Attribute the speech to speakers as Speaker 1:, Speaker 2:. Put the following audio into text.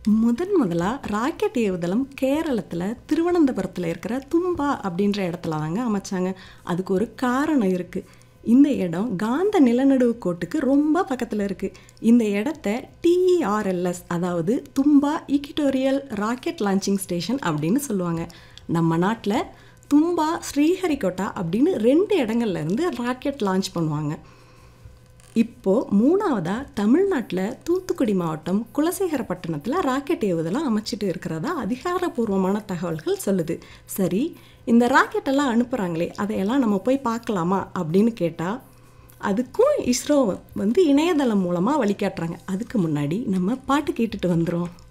Speaker 1: முதன் முதலாக ராக்கெட் ஏவுதளம் கேரளத்தில் திருவனந்தபுரத்தில் இருக்கிற தும்பா அப்படின்ற இடத்துல தாங்க அமைச்சாங்க அதுக்கு ஒரு காரணம் இருக்குது இந்த இடம் காந்த நிலநடுவு கோட்டுக்கு ரொம்ப பக்கத்தில் இருக்குது இந்த இடத்த டிஇஆர்எல்எஸ் அதாவது Thumba equatorial rocket launching station அப்படின்னு சொல்லுவாங்க நம்ம நாட்டில் தும்பா ஸ்ரீஹரிகோட்டா அப்படின்னு ரெண்டு இடங்கள்ல இருந்து ராக்கெட் லான்ச் பண்ணுவாங்க இப்போது மூணாவதாக தமிழ்நாட்டில் தூத்துக்குடி மாவட்டம் குலசேகரப்பட்டினத்தில் ராக்கெட் ஏவுதலாம் அமைச்சிட்டு இருக்கிறதா அதிகாரப்பூர்வமான தகவல்கள் சொல்லுது சரி இந்த ராக்கெட்டெல்லாம் அனுப்புகிறாங்களே அதையெல்லாம் நம்ம போய் பார்க்கலாமா அப்படின்னு கேட்டால் அதுக்கும் இஸ்ரோ வந்து இணையதளம் மூலமாக வழிகாட்டுறாங்க அதுக்கு முன்னாடி நம்ம பாட்டு கேட்டுட்டு வந்துடும்